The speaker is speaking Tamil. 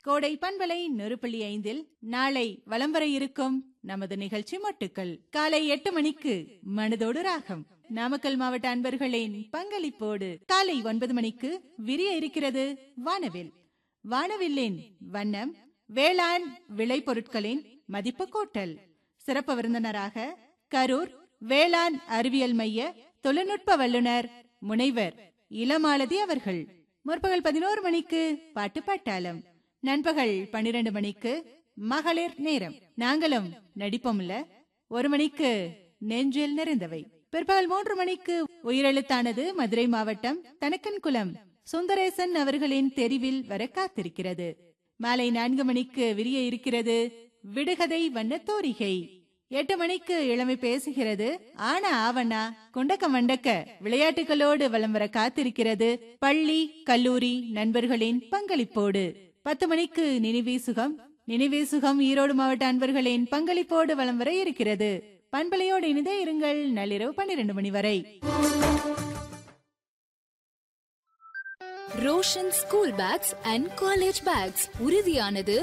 கோடை பண்பலை நெருப்பள்ளி ஐந்தில் நாளை வலம் வர இருக்கும் நமது நிகழ்ச்சி மட்டுக்கள் காலை எட்டு மணிக்கு மனதோடு ராகம் நாமக்கல் மாவட்ட அன்பர்களின் பங்களிப்போடு காலை ஒன்பது மணிக்கு விரிய இருக்கிறது வானவில் வானவில்லின் வண்ணம் வேளாண் விளைபொருட்களின் மதிப்பு கூட்டல் சிறப்பு விருந்தினராக கரூர் வேளாண் அறிவியல் மைய தொழில்நுட்ப வல்லுநர் முனைவர் இளமாலதி அவர்கள் முற்பகல் பதினோரு மணிக்கு பாட்டு பாட்டாளம் நண்பகல் பன்னிரண்டு மணிக்கு மகளிர் நேரம் நாங்களும் நடிப்போம்ல ஒரு மணிக்கு நெஞ்சில் நிறைந்தவை பிற்பகல் மூன்று மணிக்கு உயிரெழுத்தானது மதுரை மாவட்டம் தனக்கன்குளம் சுந்தரேசன் அவர்களின் தெரிவில் வர காத்திருக்கிறது மாலை நான்கு மணிக்கு விரிய இருக்கிறது விடுகதை வண்ண தோரிகை எட்டு மணிக்கு இளமை பேசுகிறது ஆனா ஆவண்ணா குண்டக்க மண்டக்க விளையாட்டுகளோடு வலம் வர காத்திருக்கிறது பள்ளி கல்லூரி நண்பர்களின் பங்களிப்போடு பத்து மணிக்கு நினைவே சுகம் நினைவே சுகம் ஈரோடு மாவட்ட அன்பர்களின் பங்களிப்போடு வலம் வர இருக்கிறது பண்பலையோடு இணைந்தே இருங்கள் நள்ளிரவு பன்னிரண்டு மணி வரை Roshan school bags and college bags உறுதியானது